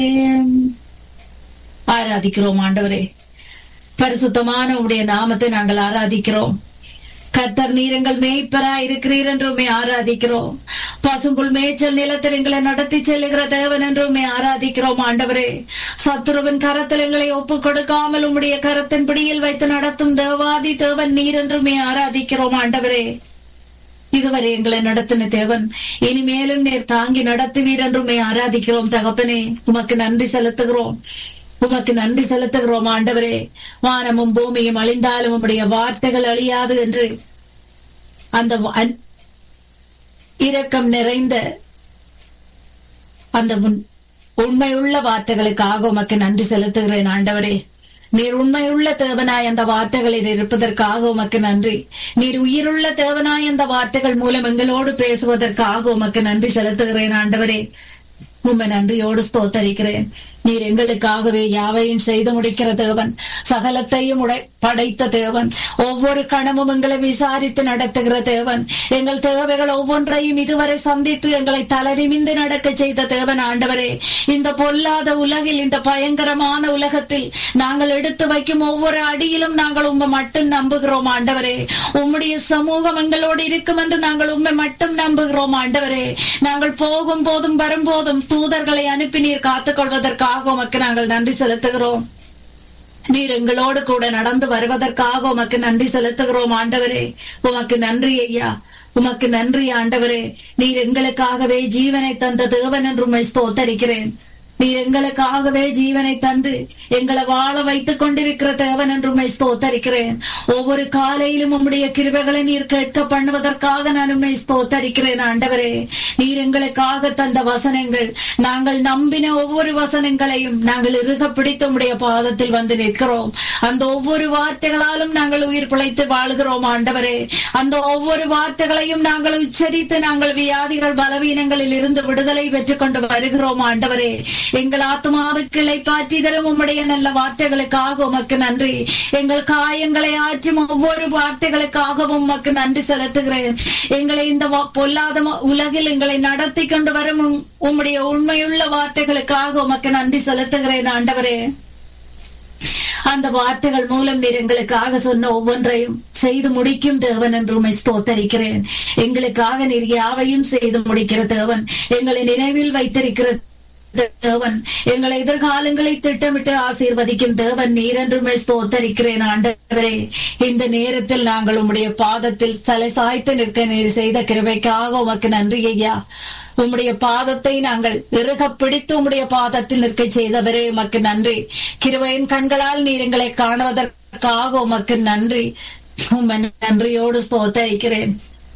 ஆராதிக்கிறோம் ஆண்டவரே பரிசுத்தமான உடைய நாமத்தை நாங்கள் ஆராதிக்கிறோம் கத்தர் நீரங்கள் மேய்ப்பரா இருக்கிறீர் என்றுமே ஆராதிக்கிறோம் பசுங்குள் மேய்ச்சல் நிலத்தில் எங்களை நடத்தி செல்லுகிற தேவன் என்றுமே ஆராதிக்கிறோம் ஆண்டவரே சத்துருவின் கரத்தில் எங்களை ஒப்புக் கொடுக்காமல் உம்முடைய கரத்தின் பிடியில் வைத்து நடத்தும் தேவாதி தேவன் நீர் என்றுமே ஆராதிக்கிறோம் ஆண்டவரே இதுவரை எங்களை நடத்தின தேவன் இனிமேலும் நீர் தாங்கி நடத்துவீர் என்றுமே ஆராதிக்கிறோம் தகப்பனே உமக்கு நன்றி செலுத்துகிறோம் உமக்கு நன்றி செலுத்துகிறோம் ஆண்டவரே வானமும் பூமியும் அழிந்தாலும் உம்முடைய வார்த்தைகள் அழியாது என்று அந்த வ- இரக்கம் நிறைந்த அந்த உன்- உண்மையுள்ள வார்த்தைகளுக்காக உமக்கு நன்றி செலுத்துகிறேன் ஆண்டவரே நீர் உண்மையுள்ள தேவனாய் அந்த வார்த்தைகளில் இருப்பதற்காக உமக்கு நன்றி நீர் உயிருள்ள தேவனாய் அந்த வார்த்தைகள் மூலம் எங்களோடு பேசுவதற்காக உமக்கு நன்றி செலுத்துகிறேன் ஆண்டவரே உம்மை நன்றியோடு ஸ்தோத்தரிக்கிறேன் நீர் எங்களுக்காகவே யாவையும் செய்து முடிக்கிற தேவன் சகலத்தையும் உடை படைத்த தேவன் ஒவ்வொரு கணமும் எங்களை விசாரித்து நடத்துகிற தேவன் எங்கள் தேவைகள் ஒவ்வொன்றையும் இதுவரை சந்தித்து எங்களை தலரிமிந்து நடக்க செய்த தேவன் ஆண்டவரே இந்த பொல்லாத உலகில் இந்த பயங்கரமான உலகத்தில் நாங்கள் எடுத்து வைக்கும் ஒவ்வொரு அடியிலும் நாங்கள் உண்மை மட்டும் நம்புகிறோம் ஆண்டவரே உம்முடைய சமூகம் எங்களோடு இருக்கும் என்று நாங்கள் உண்மை மட்டும் நம்புகிறோம் ஆண்டவரே நாங்கள் போகும் போதும் வரும்போதும் தூதர்களை அனுப்பி நீர் காத்துக் கொள்வதற்காக உமக்கு நாங்கள் நன்றி செலுத்துகிறோம் நீர் எங்களோடு கூட நடந்து வருவதற்காக உமக்கு நன்றி செலுத்துகிறோம் ஆண்டவரே உமக்கு நன்றி ஐயா உமக்கு நன்றி ஆண்டவரே நீர் எங்களுக்காகவே ஜீவனை தந்த தேவன் என்று உம்மை ஸ்தோத்தரிக்கிறேன் நீர் எங்களுக்காகவே ஜீவனை தந்து எங்களை வாழ வைத்துக் கொண்டிருக்கிற தேவன் என்று உம்மை ஸ்தோத்தரிக்கிறேன் ஒவ்வொரு காலையிலும் உம்முடைய கிருபைகளை நீர் கேட்க பண்ணுவதற்காக நான் உம்மை ஸ்தோத்தரிக்கிறேன் ஆண்டவரே நீர் எங்களுக்காக தந்த வசனங்கள் நாங்கள் நம்பின ஒவ்வொரு வசனங்களையும் நாங்கள் இறுக பிடித்து உம்முடைய பாதத்தில் வந்து நிற்கிறோம் அந்த ஒவ்வொரு வார்த்தைகளாலும் நாங்கள் உயிர் பிழைத்து வாழ்கிறோம் ஆண்டவரே அந்த ஒவ்வொரு வார்த்தைகளையும் நாங்கள் உச்சரித்து நாங்கள் வியாதிகள் பலவீனங்களில் இருந்து விடுதலை பெற்றுக் கொண்டு வருகிறோம் ஆண்டவரே எங்கள் ஆத்மாவுக்கு இளைப்பாற்றி தரும் உம்முடைய நல்ல வார்த்தைகளுக்காக உமக்கு நன்றி எங்கள் காயங்களை ஆற்றும் ஒவ்வொரு வார்த்தைகளுக்காகவும் உமக்கு நன்றி செலுத்துகிறேன் எங்களை இந்த வா- பொல்லாத ம- உலகில் எங்களை நடத்தி கொண்டு வரும் உம்- உம்முடைய உண்மையுள்ள வார்த்தைகளுக்காக உமக்கு நன்றி செலுத்துகிறேன் ஆண்டவரே அந்த வார்த்தைகள் மூலம் நீர் எங்களுக்காக சொன்ன ஒவ்வொன்றையும் செய்து முடிக்கும் தேவன் என்று உம்மை ஸ்தோத்தரிக்கிறேன் எங்களுக்காக நீர் யாவையும் செய்து முடிக்கிற தேவன் எங்களை நினைவில் வைத்திருக்கிற தேவன் எங்களை எதிர்காலங்களை திட்டமிட்டு ஆசீர்வதிக்கும் தேவன் நீர் என்றுமே ஸ்தோத்தரிக்கிறேன் ஆண்டவரே இந்த நேரத்தில் நாங்கள் உம்முடைய பாதத்தில் சலை சாய்த்து நிற்க நீர் செய்த கிருபைக்காக உமக்கு நன்றி ஐயா உம்முடைய பாதத்தை நாங்கள் இறுக பிடித்து உம்முடைய பாதத்தில் நிற்க செய்தவரே உமக்கு நன்றி கிருபையின் கண்களால் நீர் எங்களை காணுவதற்காக உமக்கு நன்றி உம்மை நன்றியோடு ஸ்தோத்தரிக்கிறேன்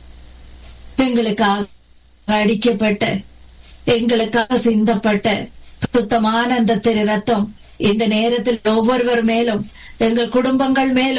எங்களுக்காக அடிக்கப்பட்ட எங்களுக்காக சிந்தப்பட்ட சுத்தமான அந்த திரு ரத்தம் இந்த நேரத்தில் ஒவ்வொருவர் மேலும் எங்கள் குடும்பங்கள் மேலும்